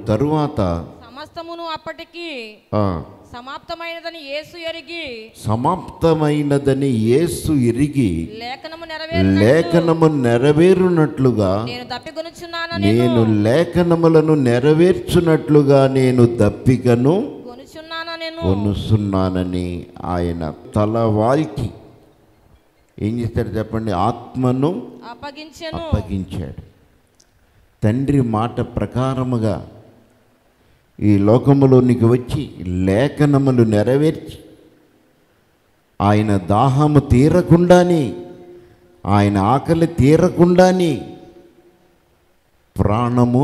తరువాత సమస్తమును అప్పటికి ఆ, సమాప్తమైనదని యేసు ఎరిగి సమాప్తమైనదని యేసు ఎరిగి లేఖనము నెరవేరు లేఖనము నెరవేరునట్లుగా నేను తప్పికొనుచున్నాను నేను లేఖనములను నెరవేర్చునట్లుగా నేను దప్పికను కొనుచున్నాను నేను కొనుసున్నానని ఆయన తల వాల్కి ఏం చేస్తాడు చెప్పండి ఆత్మను అప్పగించెను అప్పగించాడు తండ్రి మాట ప్రకారముగా ఈ లోకములోనికి వచ్చి లేఖనములు నెరవేర్చి ఆయన దాహము తీరకుండానే ఆయన ఆకలి తీరకుండానే ప్రాణము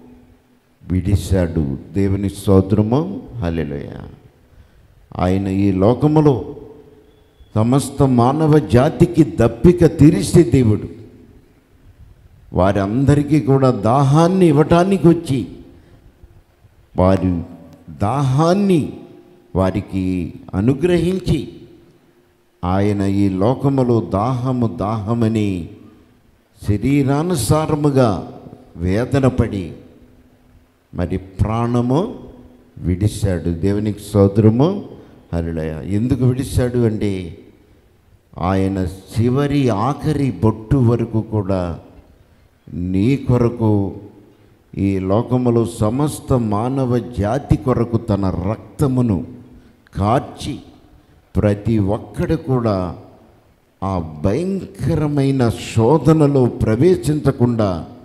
విడిశాడు దేవుని స్తోత్రము హల్లెలూయా ఆయన ఈ లోకములో సమస్త మానవ జాతికి దప్పిక తీరిస్తే దేవుడు వారందరికీ కూడా దాహాన్ని ఇవ్వటానికి వచ్చి వారి దాహాన్ని వారికి అనుగ్రహించి ఆయన ఈ లోకములో దాహము దాహమని శరీరానుసారముగా వేదన పడి మరి ప్రాణము విడిశాడు దేవునికి సోదరము హరిళయ ఎందుకు విడిశాడు అంటే ఆయన చివరి ఆఖరి బొట్టు వరకు కూడా నీ కొరకు ఈ లోకములో సమస్త మానవ జాతి కొరకు తన రక్తమును కార్చి ప్రతి ఒక్కడు కూడా ఆ భయంకరమైన శోధనలో ప్రవేశించకుండా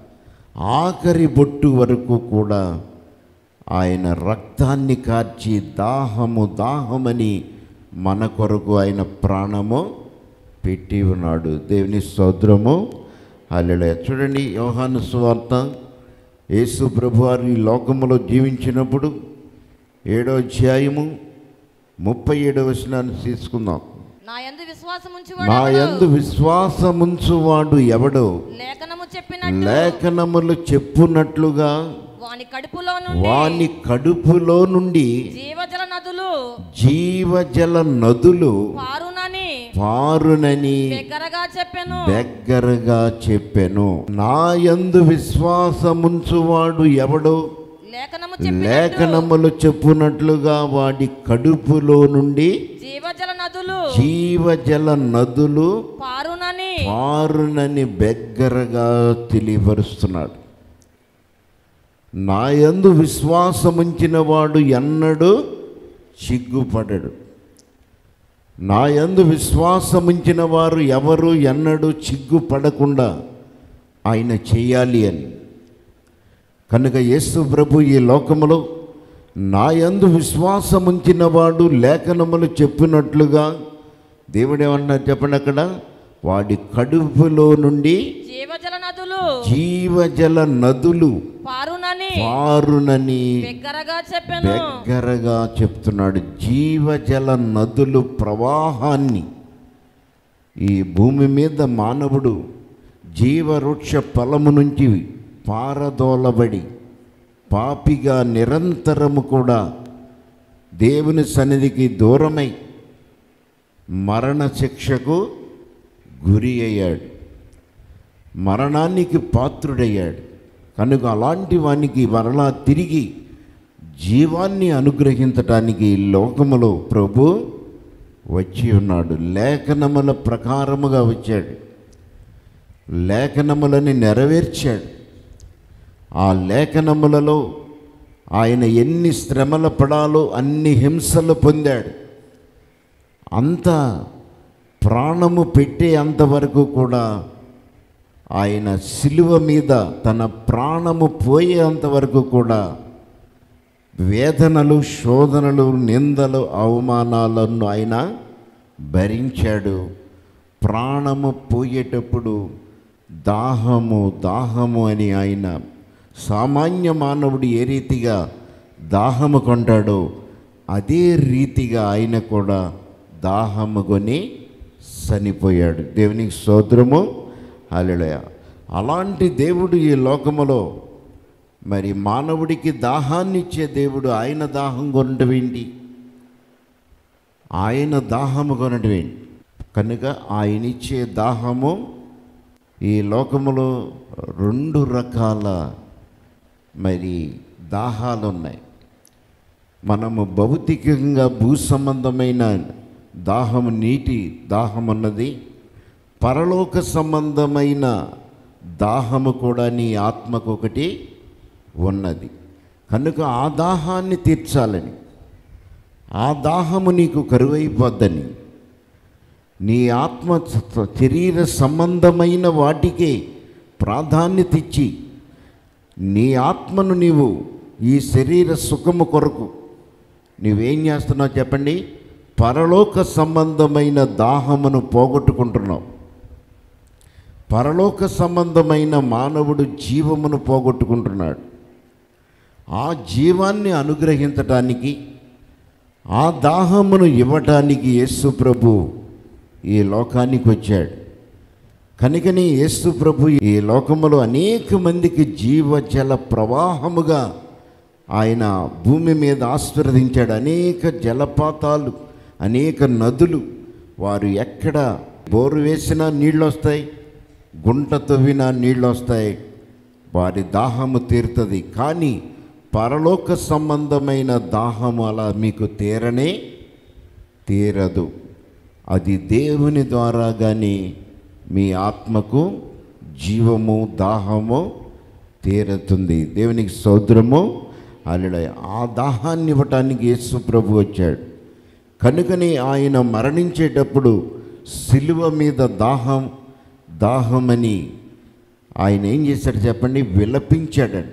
ఆఖరి బొట్టు వరకు కూడా ఆయన రక్తాన్ని కార్చి దాహము దాహమని మన కొరకు ఆయన ప్రాణము పెట్టి ఉన్నాడు దేవుని స్తోత్రము అల్లెలే చూడండి యోహాను సువార్త యేసు ప్రభువారు ఈ లోకములో జీవించినప్పుడు ఏడో అధ్యాయము ముప్పై ఏడవ వచనాన్ని తీసుకుందాం నా యందు విశ్వాసం నా ఉంచువాడు యందు విశ్వాసముంచువాడు ఎవడో లేఖనము చెప్పినట్టు లేఖనములు చెప్పునట్లుగా వాని కడుపులో నుండి వాని కడుపులో నుండి జీవజల నదులు జీవజల నదులు పారునని పారునని దగ్గరగా చెప్పాను దగ్గరగా చెప్పెను నా యందు విశ్వాసముంచువాడు ఎవడో లేఖనము చెప్పినట్టు లేఖనములు చెప్పునట్లుగా వాడి కడుపులో నుండి జీవజల నదులు జీవజల నదులు పారునని పారునని బెగ్గరగా తెలియపరుస్తున్నాడు నాయందు విశ్వాసముంచిన వాడు ఎన్నడూ సిగ్గుపడడు నాయందు విశ్వాసముంచిన వారు ఎవరు ఎన్నడూ సిగ్గుపడకుండా ఆయన చేయాలి అని కనుక యేసు ప్రభు ఈ లోకములో నాయందు విశ్వాసముంచిన వాడు లేఖనములు చెప్పినట్లుగా దేవుడేమన్నారు చెప్పండి అక్కడ వాడి కడుపులో నుండి జీవజల నదులు జీవజల నదులు పారునని పారునని దగ్గరగా చెప్పాను దగ్గరగా చెప్తున్నాడు జీవజల నదులు ప్రవాహాన్ని ఈ భూమి మీద మానవుడు జీవవృక్ష ఫలము నుంచి పారదోలబడి పాపిగా నిరంతరము కూడా దేవుని సన్నిధికి దూరమై మరణ శిక్షకు గురి అయ్యాడు మరణానికి పాత్రుడయ్యాడు కనుక అలాంటి వానికి మరలా తిరిగి జీవాన్ని అనుగ్రహించటానికి ఈ లోకములో ప్రభు వచ్చి ఉన్నాడు లేఖనముల ప్రకారముగా వచ్చాడు లేఖనములని నెరవేర్చాడు ఆ లేఖనములలో ఆయన ఎన్ని శ్రమలు పడాలో అన్ని హింసలు పొందాడు అంత ప్రాణము పెట్టే అంతవరకు కూడా ఆయన శిలువ మీద తన ప్రాణము పోయేంతవరకు కూడా వేదనలు శోధనలు నిందలు అవమానాలను ఆయన భరించాడు ప్రాణము పోయేటప్పుడు దాహము దాహము అని ఆయన సామాన్య మానవుడు ఏ రీతిగా దాహము కొంటాడో అదే రీతిగా ఆయన కూడా దాహము కొని చనిపోయాడు దేవునికి స్తోత్రము హల్లెలూయా అలాంటి దేవుడు ఈ లోకములో మరి మానవుడికి దాహాన్ని ఇచ్చే దేవుడు ఆయన దాహం కొనటం ఏంటి ఆయన దాహము కొనటం ఏంటి కనుక ఆయన ఇచ్చే దాహము ఈ లోకములో రెండు రకాల మరి దాహాలు ఉన్నాయి మనము భౌతికంగా భూ సంబంధమైన దాహము నీటి దాహం అన్నది పరలోక సంబంధమైన దాహము కూడా నీ ఆత్మకు ఒకటి ఉన్నది కనుక ఆ దాహాన్ని తీర్చాలని ఆ దాహము నీకు కరువైపోద్దని నీ ఆత్మ స- శరీర సంబంధమైన వాటికే ప్రాధాన్యత ఇచ్చి నీ ఆత్మను నీవు ఈ శరీర సుఖము కొరకు నువ్వేం చేస్తున్నావు చెప్పండి పరలోక సంబంధమైన దాహమును పోగొట్టుకుంటున్నావు పరలోక సంబంధమైన మానవుడు జీవమును పోగొట్టుకుంటున్నాడు ఆ జీవాన్ని అనుగ్రహించటానికి ఆ దాహమును ఇవ్వటానికి యేసు ప్రభు ఈ లోకానికి వచ్చాడు కనుకని యేసు ప్రభు ఈ లోకములో అనేక మందికి జీవజల ప్రవాహముగా ఆయన భూమి మీద ఆశీర్వదించాడు అనేక జలపాతాలు అనేక నదులు వారు ఎక్కడ బోరు వేసినా నీళ్ళు వస్తాయి గుంట తవ్వినా నీళ్ళు వస్తాయి వారి దాహము తీరుతుంది కానీ పరలోక సంబంధమైన దాహము అలా మీకు తీరనే తీరదు అది దేవుని ద్వారా కానీ మీ ఆత్మకు జీవము దాహము తీరుతుంది దేవునికి సౌద్రము అల్లుడ ఆ దాహాన్ని ఇవ్వటానికి యేసు ప్రభు వచ్చాడు కనుకని ఆయన మరణించేటప్పుడు సిలువ మీద దాహం దాహమని ఆయన ఏం చేశాడు చెప్పండి విలపించాడంట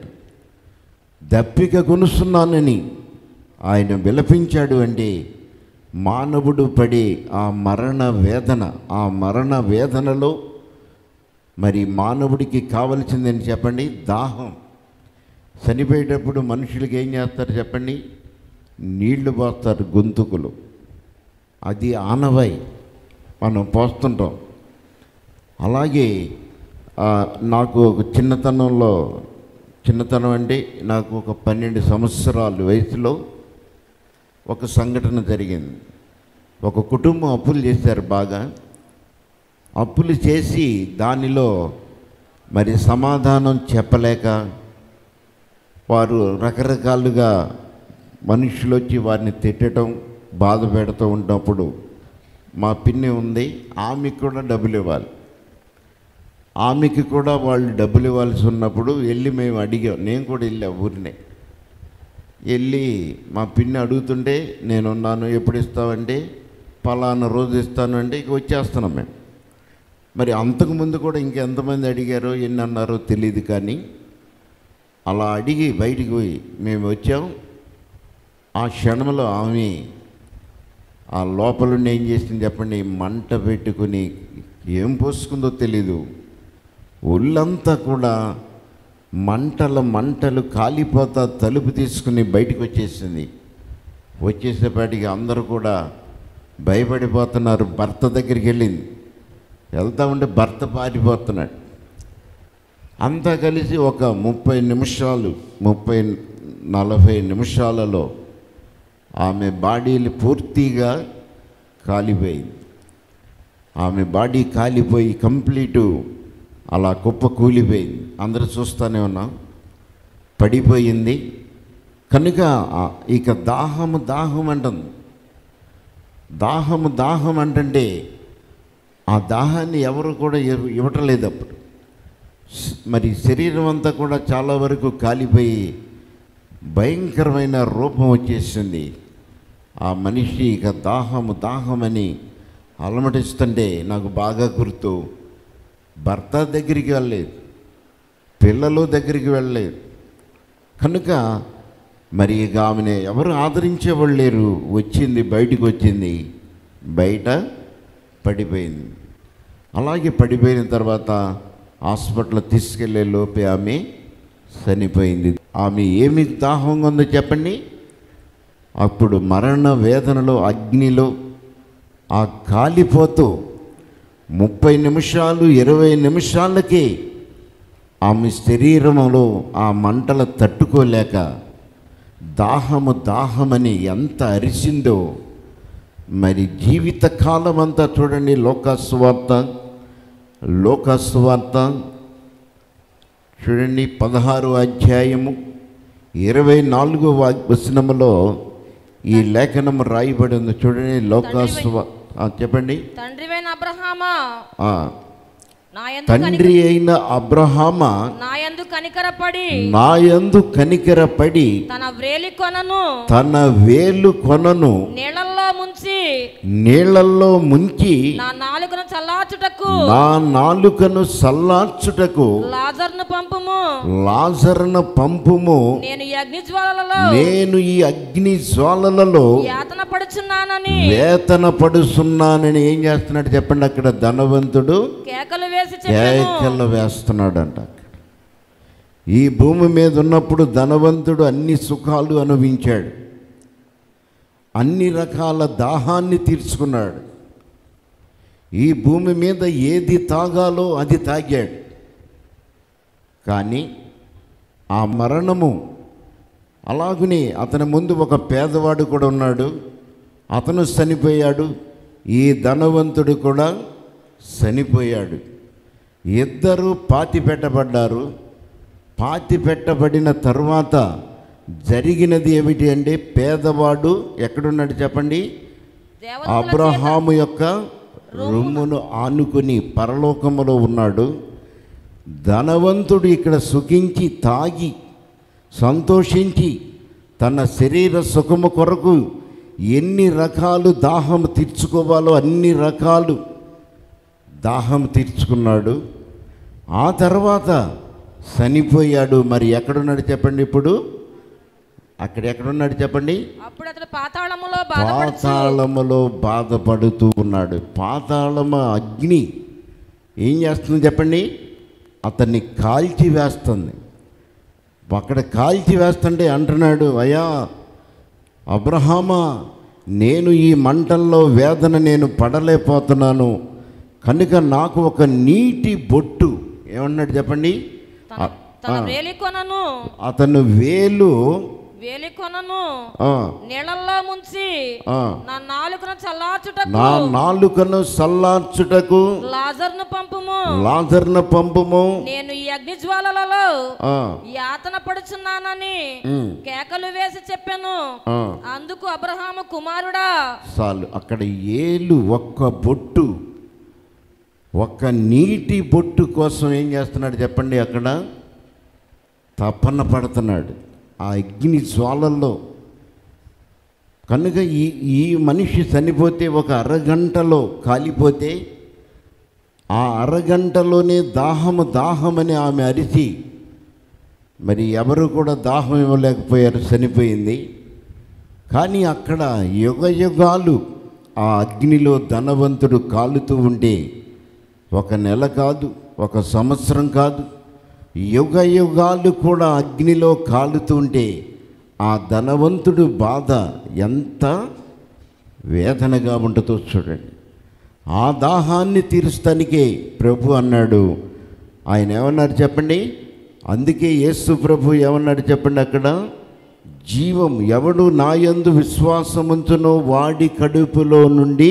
దప్పిక కొనుస్తున్నానని ఆయన విలపించాడు అంటే మానవుడు పడే ఆ మరణ వేదన ఆ మరణ వేదనలో మరి మానవుడికి కావలసిందని చెప్పండి దాహం చనిపోయేటప్పుడు మనుషులకి ఏం చేస్తారు చెప్పండి నీళ్లు పోస్తారు గొంతుకులు అది ఆనవాయి మనం పోస్తుంటాం అలాగే ఆ, నాకు ఒక చిన్నతనంలో చిన్నతనం అంటే నాకు ఒక పన్నెండు సంవత్సరాలు వయసులో ఒక సంఘటన జరిగింది ఒక కుటుంబం అప్పులు చేశారు బాగా అప్పులు చేసి దానిలో మరి సమాధానం చెప్పలేక వారు రకరకాలుగా మనుషులు వచ్చి వారిని తిట్టడం బాధ పెడుతూ ఉన్నప్పుడు మా పిన్ని ఉంది ఆమెకు కూడా డబ్బులు ఇవ్వాలి ఆమెకి కూడా వాళ్ళు డబ్బులు ఇవ్వాల్సి ఉన్నప్పుడు వెళ్ళి మేము అడిగాం నేను కూడా వెళ్ళా ఊరినే వెళ్ళి మా పిన్ని అడుగుతుంటే నేనున్నాను ఎప్పుడు ఇస్తావంటే పలానా రోజు ఇస్తాను అంటే ఇక వచ్చేస్తున్నాం మేము మరి అంతకుముందు కూడా ఇంకెంతమంది అడిగారో ఎన్ని అన్నారో తెలియదు కానీ అలా అడిగి బయటికి పోయి మేము వచ్చాం ఆ క్షణంలో ఆమె ఆ లోపలుండి ఏం చేసింది చెప్పండి మంట పెట్టుకుని ఏం పోసుకుందో తెలీదు ఒళ్ళంతా కూడా మంటల మంటలు కాలిపోతా తలుపు తీసుకుని బయటకు వచ్చేసింది వచ్చేసేపాటికి అందరూ కూడా భయపడిపోతున్నారు భర్త దగ్గరికి వెళ్ళింది వెళ్తా ఉంటే భర్త పారిపోతున్నాడు అంతా కలిసి ఒక ముప్పై నిమిషాలు ముప్పై నలభై నిమిషాలలో ఆమె బాడీలు పూర్తిగా కాలిపోయింది ఆమె బాడీ కాలిపోయి కంప్లీటు అలా కుప్ప కూలిపోయింది అందరూ చూస్తూనే ఉన్నాం పడిపోయింది కనుక ఆ- ఇక దాహము దాహం అంటుంది దాహము దాహం అంటే ఆ దాహాన్ని ఎవరు కూడా ఇవ్వ- ఇవ్వటం లేదు అప్పుడు స్- మరి శరీరం అంతా కూడా చాలా వరకు కాలిపోయి భయంకరమైన రూపం వచ్చేసింది ఆ మనిషి ఇక దాహము దాహమని అలమటిస్తుంటే నాకు బాగా గుర్తు భర్త దగ్గరికి వెళ్ళలేదు పిల్లలు దగ్గరికి వెళ్ళలేదు కనుక మరి ఇక ఆమెను ఎవరు ఆదరించేవాళ్ళు లేరు వచ్చింది బయటికి వచ్చింది బయట పడిపోయింది అలాగే పడిపోయిన తర్వాత హాస్పిటల్ తీసుకెళ్లే లోపే ఆమె చనిపోయింది ఆమె ఏమి దాహంగా ఉందో చెప్పండి అప్పుడు మరణ వేదనలో అగ్నిలో ఆ కాలిపోతూ ముప్పై నిమిషాలు ఇరవై నిమిషాలకే ఆమె శరీరములో ఆ మంటలు తట్టుకోలేక దాహము దాహమని ఎంత అరిసిందో మరి జీవితకాలం అంతా చూడండి లోకస్వార్త లోకస్వార్త చూడండి పదహారు అధ్యాయము ఇరవై నాలుగో వచనములో ఈ లేఖనం రాయబడి ఉంది చూడండి లోకాస్వ ఆ, చెప్పండి తండ్రివైన అబ్రహామా ఆ, నా యందు తండ్రి అయిన అబ్రహామ నా యందు కనికరపడి నాయందు కనికరపడి తన వ్రేలి కొనను తన వేలు కొనను నీళ్ళల్లో ముంచి నీళ్లలో ముంచి నా నాలుకను చల్లార్చుటకు నా నాలుకను సల్లార్చుటకు లాజర్ను పంపుము లాజరన పంపుము నేను ఈ అగ్ని జ్వాలలలో నేను ఈ అగ్ని జ్వాలలలో యాతన పడుచున్నానని వేతన పడుస్తున్నానని ఏం చేస్తున్నాడు చెప్పండి అక్కడ ధనవంతుడు కేకలు వేసి చెప్పాను కేకలు వేస్తున్నాడంట ఈ భూమి మీద ఉన్నప్పుడు ధనవంతుడు అన్ని సుఖాలు అనుభవించాడు అన్ని రకాల దాహాన్ని తీర్చుకున్నాడు ఈ భూమి మీద ఏది తాగాలో అది తాగాడు కానీ ఆ మరణము అలాగనే అతని ముందు ఒక పేదవాడు కూడా ఉన్నాడు అతను చనిపోయాడు ఈ ధనవంతుడు కూడా చనిపోయాడు ఇద్దరు పాతి పెట్టబడ్డారు పాతి పెట్టబడిన తర్వాత జరిగినది ఏమిటి అంటే పేదవాడు ఎక్కడున్నాడు చెప్పండి దేవతల అబ్రహాము యొక్క రొమ్మును ఆనుకుని పరలోకములో ఉన్నాడు ధనవంతుడు ఇక్కడ సుఖించి తాగి సంతోషించి తన శరీర సుఖము కొరకు ఎన్ని రకాలు దాహం తీర్చుకోవాలో అన్ని రకాలు దాహం తీర్చుకున్నాడు ఆ తర్వాత చనిపోయాడు మరి ఎక్కడున్నాడు చెప్పండి ఇప్పుడు అక్కడ ఎక్కడున్నాడు చెప్పండి అప్పుడు అతడు పాతాళములో బాధపడుచు పాతాళములో బాధపడుతూ ఉన్నాడు పాతాళము అగ్ని ఏం చేస్తుంది చెప్పండి అతన్ని కాల్చి వేస్తుంది అక్కడ కాల్చి వేస్తుంటే అంటున్నాడు అయ్యా అబ్రహామా నేను ఈ మంటల్లో వేదన నేను పడలేకపోతున్నాను కనుక నాకు ఒక నీటి బొట్టు ఏమన్నాడు చెప్పండి తన తన వేలి కొనను అతను వేలు వేలి కొనను ఆ, నీళ్ళల్లో ముంచి ఆ, నా నాలుకను చల్లార్చుటకు నా నాలుకను సల్లార్చుటకు లాజర్ను పంపుము లాజర్న పంపుము నేను ఈ అగ్ని జ్వాలలలో ఆ, యాతన పడుచున్నానని ఉమ్, కేకలు వేసి చెప్పాను ఆ, అందుకు అబ్రహాము కుమారుడా చాలు అక్కడ ఏలు ఒక్క బొట్టు ఒక్క నీటి బొట్టు కోసం ఏం చేస్తున్నాడు చెప్పండి అక్కడ తపన పడుతున్నాడు ఆ అగ్ని జ్వాలల్లో కనుక ఈ ఈ మనిషి చనిపోతే ఒక అరగంటలో కాలిపోతే ఆ అరగంటలోనే దాహము దాహమని ఆమె అరిచి మరి ఎవరు కూడా దాహం ఇవ్వలేకపోయారు చనిపోయింది కానీ అక్కడ యుగ యుగాలు ఆ అగ్నిలో ధనవంతుడు కాలుతూ ఉంటే ఒక నెల కాదు ఒక సంవత్సరం కాదు యుగ యుగాలు కూడా అగ్నిలో కాలుతూ ఉంటే ఆ ధనవంతుడు బాధ ఎంత వేదనగా ఉంటుందో చూడండి ఆ దాహాన్ని తీరుస్తానికే ప్రభు అన్నాడు ఆయన ఏమన్నారు చెప్పండి అందుకే యేసు ప్రభు ఏమన్నాడు చెప్పండి అక్కడ జీవం ఎవడు నాయందు విశ్వాసముంచునో వాడి కడుపులో నుండి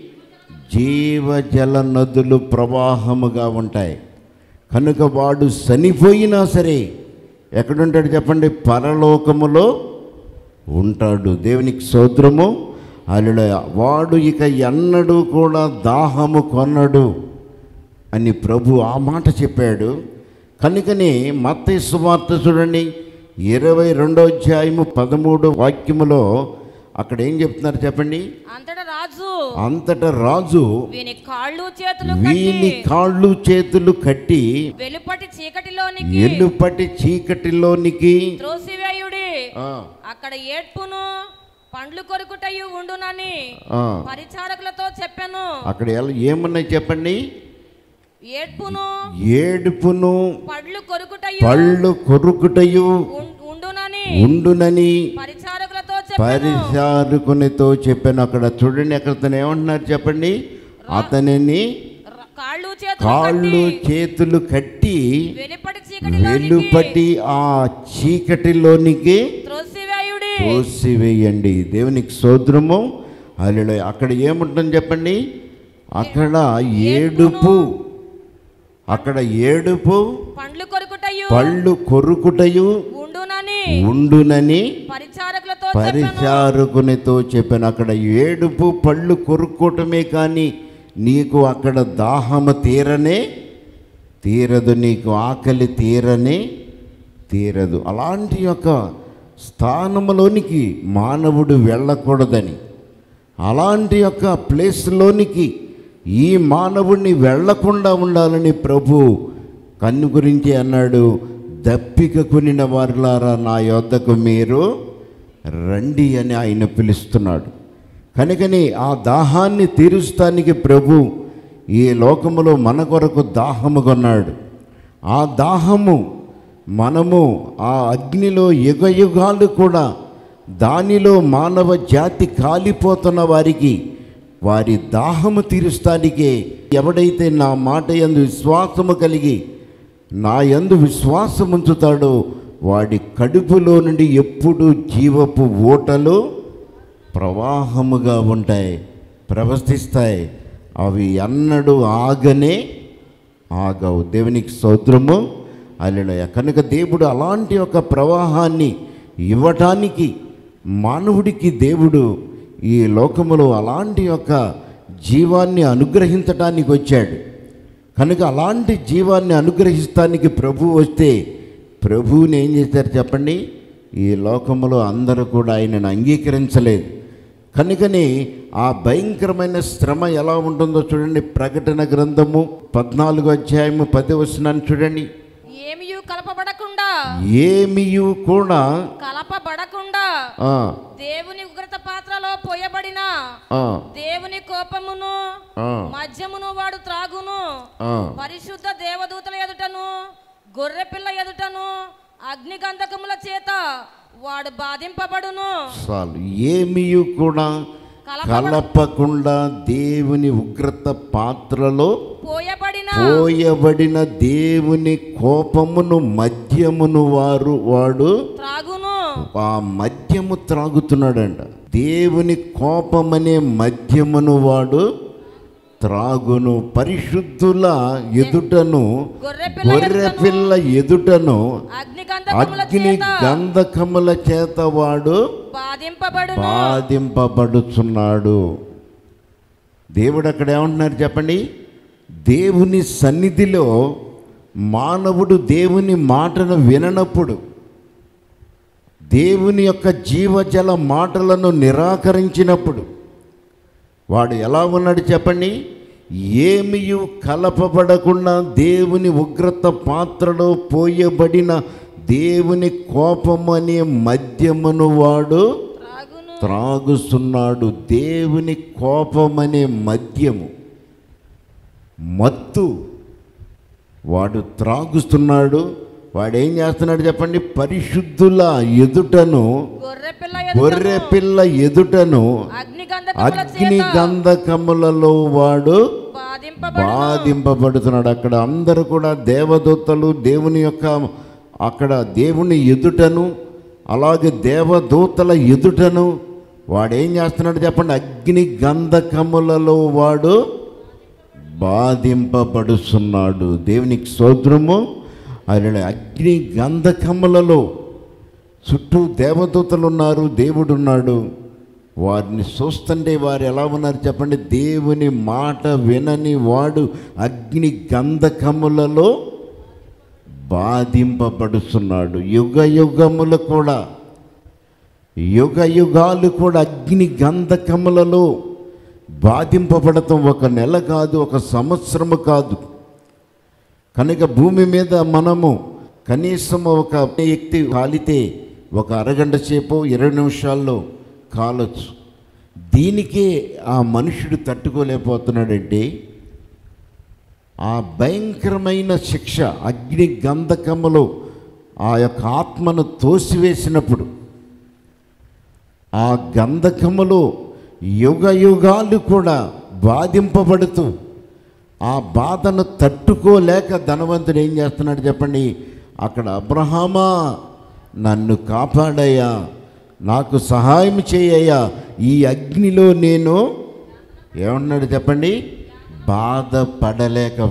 జీవజల నదులు ప్రవాహముగా ఉంటాయి కనుక వాడు చనిపోయినా సరే ఎక్కడుంటాడు చెప్పండి పరలోకములో ఉంటాడు దేవునికి సోద్రము అల్లుడ వాడు ఇక ఎన్నడూ కూడా దాహము కొనడు అని ప్రభు ఆ మాట చెప్పాడు కనుకనే మత్తయి సువార్త చూడండి ఇరవై రెండో అధ్యాయము పదమూడు వాక్యములో అక్కడ ఏం చెప్తున్నారు చెప్పండి అంతటా రాజు అంతట రాజు వీని కాళ్ళు చేతులు వీని కట్టి కాళ్ళు చేతులు కట్టి వెలుపటి చీకటిలోనికి ఎల్లుపటి చీకటిలోనికి త్రోసివేయుడి ఆ, అక్కడ ఏడ్పును పండ్లు కొరుకుటయు ఉండునని ఆ, పరిచారకులతో చెప్పాను అక్కడ ఎలా ఏమున్నాయి చెప్పండి ఏడ్పును ఏడుపును పండ్లు కొరుకుటయు పళ్ళు కొరుకుటయు ఉం- ఉండునని ఉండునని పరిచారకులతో చెప్పాను పరిచారకునితో చెప్పాను అక్కడ చూడండి అక్కడ అతను ఏమంటున్నారు చెప్పండి అతనిని ర- కాళ్ళు చేతులు కాళ్ళు కట్టి చేతులు కట్టి వెలుపటి చీకటిలోనికి వెలుపటి ఆ చీకటిలోనికి త్రోసివేయుడి తోసివేయండి దేవునికి సోద్రము అల్లుడు అక్కడ ఏముంటుంది చెప్పండి అక్కడ ఏడుపు అక్కడ ఏడుపు పండ్లు కొరుకుటయు పళ్ళు కొరుకుటయు ఉండునని ఉండునని పరిచారకులతో చెప్పాను పరిచారకునితో చెప్పాను అక్కడ ఏడుపు పళ్ళు కొరుక్కోవటమే కానీ నీకు అక్కడ దాహము తీరనే తీరదు నీకు ఆకలి తీరనే తీరదు అలాంటి యొక్క స్థానంలోనికి మానవుడు వెళ్ళకూడదని అలాంటి యొక్క ప్లేస్లోనికి ఈ మానవుడిని వెళ్లకుండా ఉండాలని ప్రభు కన్ను గురించి అన్నాడు దప్పిక కొనిన వారులారా నా యొద్దకు మీరు రండి అని ఆయన పిలుస్తున్నాడు కనుకని ఆ దాహాన్ని తీరుస్తానికి ప్రభు ఈ లోకములో మన కొరకు దాహము కొన్నాడు ఆ దాహము మనము ఆ అగ్నిలో యుగ యుగాలు కూడా దానిలో మానవ జాతి కాలిపోతున్న వారికి వారి దాహము తీరుస్తానికే ఎవడైతే నా మాట యందు విశ్వాసము కలిగి నా యందు విశ్వాసం ఉంచుతాడో వాడి కడుపులో నుండి ఎప్పుడు జీవపు ఓటలు ప్రవాహముగా ఉంటాయి ప్రవర్తిస్తాయి అవి అన్నడు ఆగనే ఆగవు దేవునికి సౌద్రము అల్లెలయ కనుక దేవుడు అలాంటి ఒక ప్రవాహాన్ని ఇవ్వటానికి మానవుడికి దేవుడు ఈ లోకములో అలాంటి ఒక జీవాన్ని అనుగ్రహించటానికి వచ్చాడు కనుక అలాంటి జీవాన్ని అనుగ్రహిస్తానికి ప్రభు వస్తే ప్రభువుని ఏం చేశారు చెప్పండి ఈ లోకములో అందరూ కూడా ఆయనను అంగీకరించలేదు కనుకని ఆ భయంకరమైన శ్రమ ఎలా ఉంటుందో చూడండి ప్రకటన గ్రంథము పద్నాలుగో అధ్యాయము పది వస్తున్నాను చూడండి ఏమియు కలపబడకుండా ఏమియు కూడా కలపబడకుండా ఆ, దేవుని ఉగ్రత పాత్రలో పోయబడిన ఆ, దేవుని కోపమును ఆ, మద్యమును వాడు త్రాగును ఆ. పరిశుద్ధ దేవదూతల ఎదుటను గొర్రెపిల్ల ఎదుటను అగ్నిగంధకముల చేత వాడు బాధింపబడును చాలు ఏమియు కూడా కలపకుండా దేవుని ఉగ్రత పాత్రలో పోయబడిన పోయబడిన దేవుని కోపమును మద్యమును వారు వాడు త్రాగును ఆ మద్యము త్రాగుతున్నాడంట దేవుని కోపమనే మద్యమును వాడు త్రాగును పరిశుద్ధుల ఎదుటను గొర్రెపిల్ల గొర్రె పిల్ల ఎదుటను అగ్నిగంధకముల అగ్ని చేత గంధకముల చేత వాడు బాధింపబడును బాధింపబడుచున్నాడు దేవుడు అక్కడ ఏమంటున్నారు చెప్పండి దేవుని సన్నిధిలో మానవుడు దేవుని మాటను విననప్పుడు దేవుని యొక్క జీవజల మాటలను నిరాకరించినప్పుడు వాడు ఎలా ఉన్నాడు చెప్పండి ఏమియు కలపబడకుండా దేవుని ఉగ్రత పాత్రలో పోయబడిన దేవుని కోపమనే మద్యమును వాడు త్రాగును త్రాగుస్తున్నాడు దేవుని కోపమనే మద్యము మత్తు వాడు త్రాగుస్తున్నాడు వాడు ఏం చేస్తున్నాడు చెప్పండి పరిశుద్ధుల ఎదుటను గొర్రెపిల్ల గొర్రె ఎదుటను పిల్ల ఎదుటను అగ్నిగంధకముల అగ్ని చేత గంధకములలో వాడు బాధింపబడును బాధింపబడుతున్నాడు అక్కడ అందరూ కూడా దేవదూతలు దేవుని యొక్క అక్కడ దేవుని ఎదుటను అలాగే దేవదూతల ఎదుటను వాడు ఏం చేస్తున్నాడు చెప్పండి అగ్ని గంధకములలో వాడు బాధింపబడుతున్నాడు దేవునికి సోద్రము ఆయన అగ్ని గంధకములలో చుట్టూ దేవదూతలు ఉన్నారు దేవుడు ఉన్నాడు వారిని చూస్తుంటే వారు ఎలా ఉన్నారు చెప్పండి దేవుని మాట వినని వాడు అగ్ని గంధకములలో బాధింపబడుతున్నాడు యుగ యుగములు కూడా యుగ యుగాలు కూడా అగ్ని గంధకములలో బాధింపబడటం ఒక నెల కాదు ఒక సంవత్సరము కాదు కనుక భూమి మీద మనము కనీసం ఒక వ్యక్తి కాలితే ఒక అరగంట సేపు ఇరవై నిమిషాల్లో కాలొచ్చు దీనికే ఆ మనుషుడు తట్టుకోలేకపోతున్నాడంటే ఆ భయంకరమైన శిక్ష అగ్ని గంధకములో ఆ యొక్క ఆత్మను తోసివేసినప్పుడు ఆ గంధకములో యుగ యుగాలు కూడా బాధింపబడుతూ ఆ బాధను తట్టుకోలేక ధనవంతుడు ఏం చేస్తున్నాడు చెప్పండి అక్కడ అబ్రహామా నన్ను కాపాడయ్యా నాకు సహాయం చేయయ్యా ఈ అగ్నిలో నేను ఏమన్నాడు చెప్పండి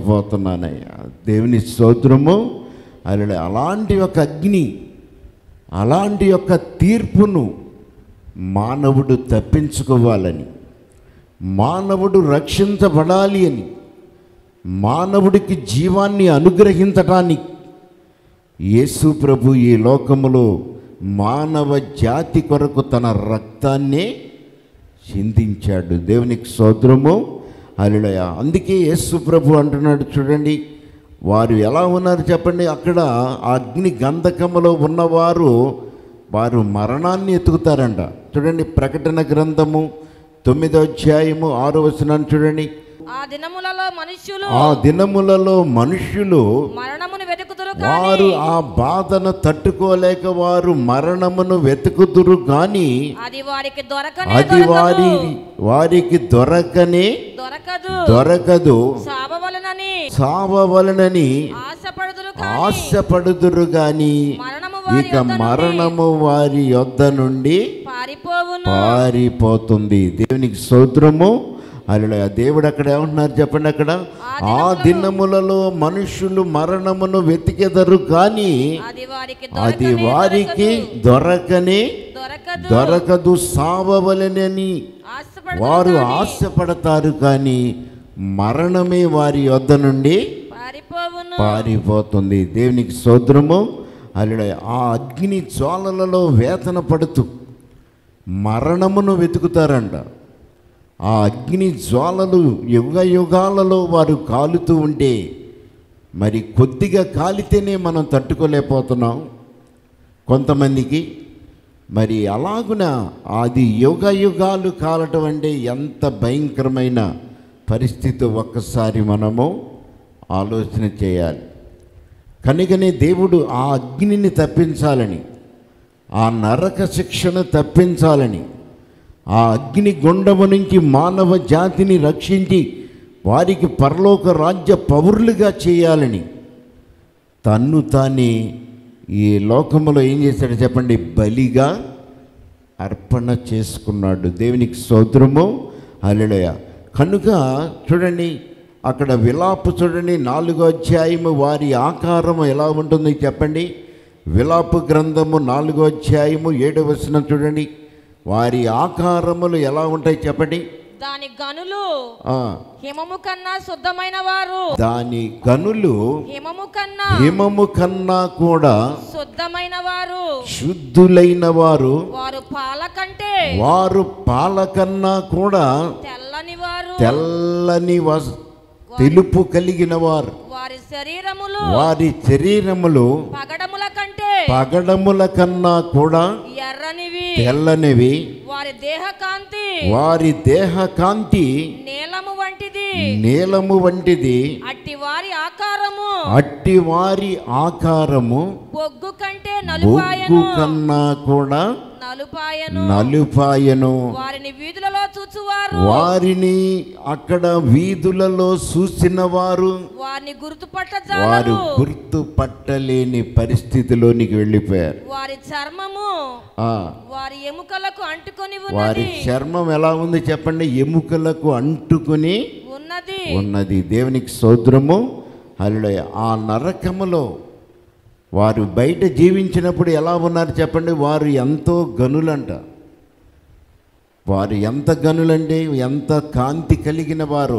బాధపడలేకపోతున్నానయ్యా దేవుని స్తోత్రము అలా అలాంటి ఒక అగ్ని అలాంటి యొక్క తీర్పును మానవుడు తప్పించుకోవాలని మానవుడు రక్షించబడాలి అని మానవుడికి జీవాన్ని అనుగ్రహించటానికి యేసు ప్రభు ఈ లోకములో మానవ జాతి కొరకు తన రక్తాన్నే చిందించాడు దేవునికి సోదరము అలుడయ అందుకే యేసు ప్రభు అంటున్నాడు చూడండి వారు ఎలా ఉన్నారు చెప్పండి అక్కడ ఆ అగ్ని గంధకములో ఉన్నవారు వారు మరణాన్ని ఎతుకుతారంట చూడండి ప్రకటన గ్రంథము తొమ్మిదో అధ్యాయము ఆరో వచనాన్ని చూడండి ఆ దినములలో మనుష్యులు ఆ దినములలో మనుష్యులు మరణమును వెతుకుతురు వారు కానీ ఆ బాధను తట్టుకోలేక వారు మరణమును వెతుకుదురు గాని అది వారికి దొరకనే అది వారి వారికి దొరకనే దొరకదు దొరకదు సాబవలనని సావవలనని ఆశపడుదురు ఆశపడుదురు గాని మరణము వారి ఇక యొద్ద నుండి మరణము వారి యొద్ద నుండి పారిపోవును పారిపోతుంది దేవునికి స్తోత్రము అలా దేవుడు అక్కడ ఏమంటున్నారు చెప్పండి అక్కడ ఆ దినములలో మనుషులు మరణమును వెతికెదరు కానీ అది వారికి అది దొరకనే వారికి దొరకనే దొరకదు దొరకదు సావవలనని ఆశపడు వారు ఆశపడతారు కానీ మరణమే వారి యొద్ద నుండి పారిపోవును పారిపోతుంది దేవునికి సోద్రము అల్లుడ ఆ అగ్ని జ్వాలలలో వేతన పడుతూ మరణమును వెతుకుతారంట ఆ అగ్ని జ్వాలలు యుగ యుగాలలో వారు కాలుతూ ఉంటే మరి కొద్దిగా కాలితేనే మనం తట్టుకోలేకపోతున్నాం కొంతమందికి మరి అలాగున అది యుగ యుగాలు కాలటం అంటే ఎంత భయంకరమైన పరిస్థితి ఒక్కసారి మనము ఆలోచన చేయాలి కనుకనే దేవుడు ఆ అగ్నిని తప్పించాలని ఆ నరక శిక్షను తప్పించాలని ఆ అగ్ని గుండము నుంచి మానవ జాతిని రక్షించి వారికి పరలోక రాజ్య పౌరులుగా చేయాలని తన్ను తానే ఈ లోకములో ఏం చేశాడు చెప్పండి బలిగా అర్పణ చేసుకున్నాడు దేవునికి సోదరము అల్లెలయ కనుక చూడండి అక్కడ విలాపు చూడండి నాలుగో అధ్యాయము వారి ఆకారము ఎలా ఉంటుంది చెప్పండి విలాపు గ్రంథము నాలుగో అధ్యాయము ఏడవ వచనం చూడండి వారి ఆకారములు ఎలా ఉంటాయి చెప్పండి దాని గనులు ఆ, హిమము కన్నా శుద్ధమైన వారు దాని గనులు హిమము కన్నా హిమము కన్నా కూడా శుద్ధమైన వారు శుద్ధులైన వారు వారు పాల కంటే వారు పాల కన్నా కూడా తెల్లని వారు తెల్లని వస్ తెలుపు కలిగిన వారు వారి శరీరములు వారి శరీరములు పగడముల కంటే పగడముల కన్నా కూడా ఎర్రనివి తెల్లనివి వారి దేహ కాంతి వారి దేహ కాంతి నీలము వంటిది నీలము వంటిది అట్టి వారి ఆకారము అట్టి వారి ఆకారము బొగ్గు కంటే బొగ్గు నలుపాయను కన్నా కూడా నలుపాయను నలుపాయను వారిని వీధులలో చూచువారు వారిని అక్కడ వీధులలో చూసిన వారు వారిని వారు గుర్తుపట్టజాలరు గుర్తుపట్టలేని పరిస్థితిలోనికి వెళ్ళిపోయారు వారి చర్మము ఆ, వారి ఎముకలకు అంటుకొని వారి ఉన్నది చర్మం ఎలా ఉంది చెప్పండి ఎముకలకు అంటుకుని ఉన్నది ఉన్నది దేవునికి సౌద్రము అల్లుడయ ఆ నరకములో వారు బయట జీవించినప్పుడు ఎలా ఉన్నారు చెప్పండి వారు ఎంతో గనులంట వారు ఎంత గనులంటే ఎంత కాంతి కలిగిన వారు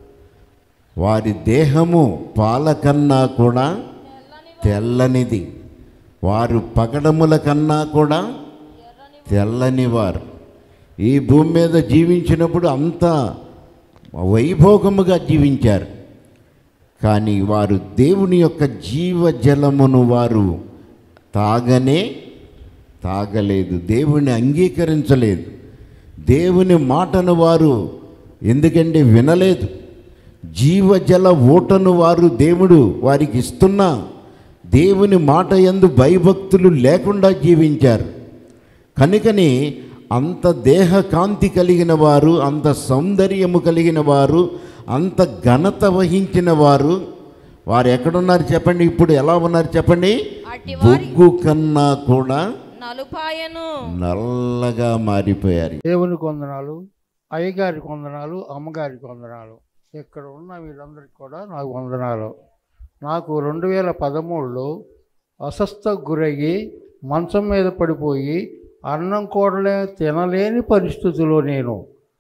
వారి దేహము పాల కన్నా కూడా తెల్లనిది వారు పగడముల కన్నా కూడా తెల్లనివారు ఈ భూమి మీద జీవించినప్పుడు అంత వైభోగముగా జీవించారు కానీ వారు దేవుని యొక్క జీవజలమును వారు తాగనే తాగలేదు దేవుని అంగీకరించలేదు దేవుని మాటను వారు ఎందుకంటే వినలేదు జీవజల ఓటను వారు దేవుడు వారికి ఇస్తున్నా దేవుని మాట ఎందు భయభక్తులు లేకుండా జీవించారు కనుకని అంత దేహ కాంతి కలిగిన వారు అంత సౌందర్యము కలిగిన వారు అంత ఘనత వహించిన వారు వారు ఎక్కడున్నారు చెప్పండి ఇప్పుడు ఎలా ఉన్నారు చెప్పండి అట్టి వారి బొగ్గు కన్నా కూడా నలుపాయను నల్లగా మారిపోయారు దేవుని కొందనాలు అయ్యగారికి వందనాలు అమ్మగారికి వందనాలు ఇక్కడ ఉన్న వీళ్ళందరికీ కూడా నాకు వందనాలు నాకు రెండు వేల పదమూడులో అస్వస్థకు గురయ్యి మంచం మీద పడిపోయి అన్నం కూడలే తినలేని పరిస్థితిలో నేను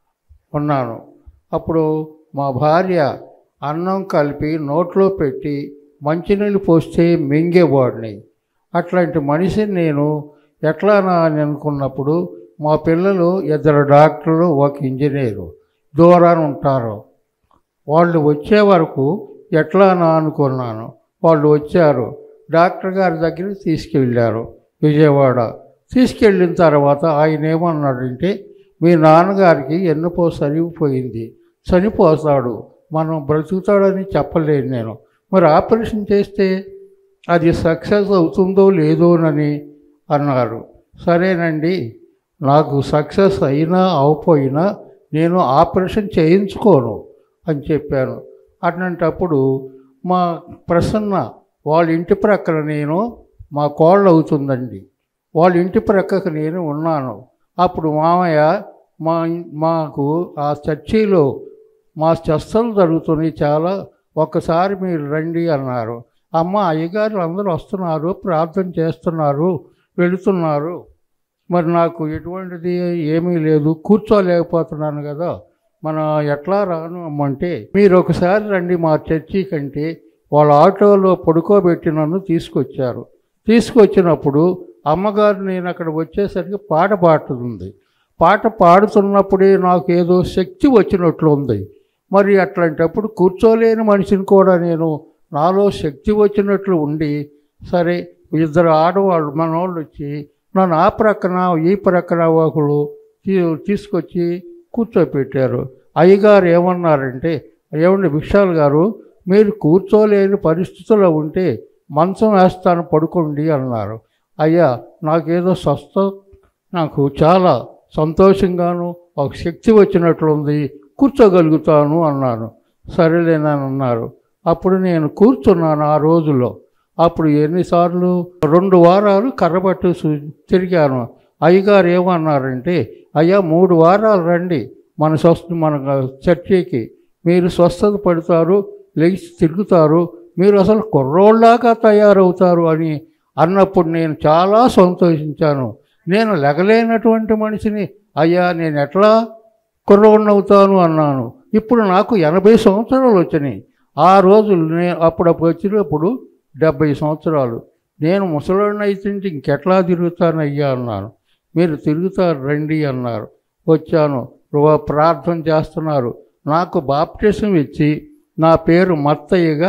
ఉన్నాను అప్పుడు మా భార్య అన్నం కలిపి నోట్లో పెట్టి మంచినీళ్ళు పోస్తే మింగేవాడిని అట్లాంటి మనిషిని నేను ఎట్లానా అని అనుకున్నప్పుడు మా పిల్లలు ఇద్దరు డాక్టర్లు ఒక ఇంజనీరు దూరాన్ని ఉంటారు వాళ్ళు వచ్చే వరకు ఎట్లానా అనుకున్నాను వాళ్ళు వచ్చారు డాక్టర్ గారి దగ్గరికి తీసుకెళ్ళారు విజయవాడ తీసుకెళ్ళిన తర్వాత ఆయన ఏమన్నాడంటే మీ నాన్నగారికి ఎన్నుపో సరిగిపోయింది చనిపోతాడు మనం బ్రతుకుతాడని చెప్పలేను నేను మరి ఆపరేషన్ చేస్తే అది సక్సెస్ అవుతుందో లేదోనని అన్నారు సరేనండి నాకు సక్సెస్ అయినా అవపోయినా నేను ఆపరేషన్ చేయించుకోను అని చెప్పాను అట్లాంటప్పుడు మా ప్రసన్న వాళ్ళ ఇంటి ప్రక్కన నేను మా కోళ్ళు అవుతుందండి వాళ్ళ ఇంటి ప్రక్కకు నేను ఉన్నాను అప్పుడు మామయ్య మా ఇన్- మాకు ఆ చర్చిలో మా చర్చలు జరుగుతున్నాయి చాలా ఒక్కసారి మీరు రండి అన్నారు అమ్మ అయ్యగారు అందరూ వస్తున్నారు ప్రార్థన చేస్తున్నారు వెళుతున్నారు మరి నాకు ఎటువంటిది ఏమీ లేదు కూర్చోలేకపోతున్నాను కదా మన ఎట్లా రాను అమ్మంటే మీరు ఒకసారి రండి మా చర్చి కంటే వాళ్ళ ఆటోలో పడుకోబెట్టి నన్ను తీసుకొచ్చారు తీసుకొచ్చినప్పుడు అమ్మగారు నేను అక్కడ వచ్చేసరికి పాట పాడుతుంది పాట పాడుతున్నప్పుడే నాకు ఏదో శక్తి వచ్చినట్లు ఉంది మరి అట్లాంటప్పుడు కూర్చోలేని మనిషిని కూడా నేను నాలో శక్తి వచ్చినట్లు ఉండి సరే ఇద్దరు ఆడవాళ్ళు మనోళ్ళు వచ్చి నన్ను ఆ ప్రక్కన ఈ ప్రక్కన ఒకళ్ళు తీ- తీసుకొచ్చి కూర్చోపెట్టారు అయ్యగారు ఏమన్నారంటే ఏమండి విశాల్ గారు మీరు కూర్చోలేని పరిస్థితుల్లో ఉంటే మంచం వేస్తాను పడుకోండి అన్నారు అయ్యా నాకేదో స్వస్థ నాకు చాలా సంతోషంగాను ఒక శక్తి వచ్చినట్లుంది కూర్చోగలుగుతాను అన్నాను సరేలేనని అన్నారు అప్పుడు నేను కూర్చున్నాను ఆ రోజులో అప్పుడు ఎన్నిసార్లు రెండు వారాలు కర్రబట్టు సు- తిరిగాను అయ్యగారు ఏమన్నారంటే అయ్యా మూడు వారాలు రండి మన స్వస్థ మన చర్చికి మీరు స్వస్థత పడతారు లెగిసి తిరుగుతారు మీరు అసలు కుర్రోళ్ళలాగా తయారవుతారు అని అన్నప్పుడు నేను చాలా సంతోషించాను నేను లెగలేనటువంటి మనిషిని అయ్యా నేను ఎట్లా కుర్రోడినవుతాను అన్నాను ఇప్పుడు నాకు ఎనభై సంవత్సరాలు వచ్చినాయి ఆ రోజులు నేను అప్పుడప్పుడు వచ్చినప్పుడు డెబ్భై సంవత్సరాలు నేను ముసలోడిని అయితే ఇంకెట్లా తిరుగుతానయ్యా అన్నాను మీరు తిరుగుతారు రండి అన్నారు వచ్చాను రువా ప్రార్థన చేస్తున్నారు నాకు బాప్టిజం ఇచ్చి నా పేరు మత్తయ్యగా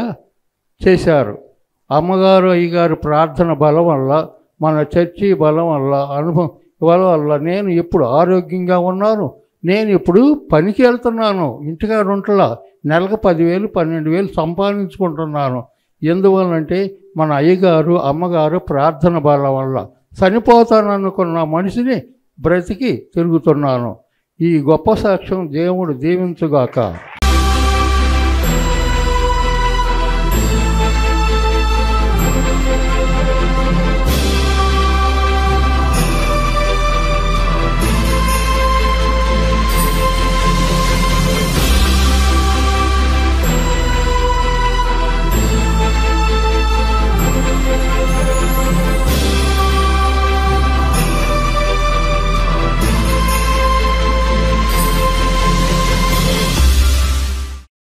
చేశారు అమ్మగారు అయ్యగారు ప్రార్థన బలం వల్ల మన చర్చి బలం వల్ల అనుభవం బలం వల్ల నేను ఇప్పుడు ఆరోగ్యంగా ఉన్నాను నేను ఇప్పుడు పనికి వెళ్తున్నాను ఇంటికాడ ఉంటలా నెలకు పదివేలు పన్నెండు వేలు సంపాదించుకుంటున్నాను ఎందువల్లంటే మన అయ్యగారు అమ్మగారు ప్రార్థన బలం వల్ల చనిపోతాను అనుకున్న మనిషిని బ్రతికి తిరుగుతున్నాను ఈ గొప్ప సాక్ష్యం దేవుడు దీవించుగాక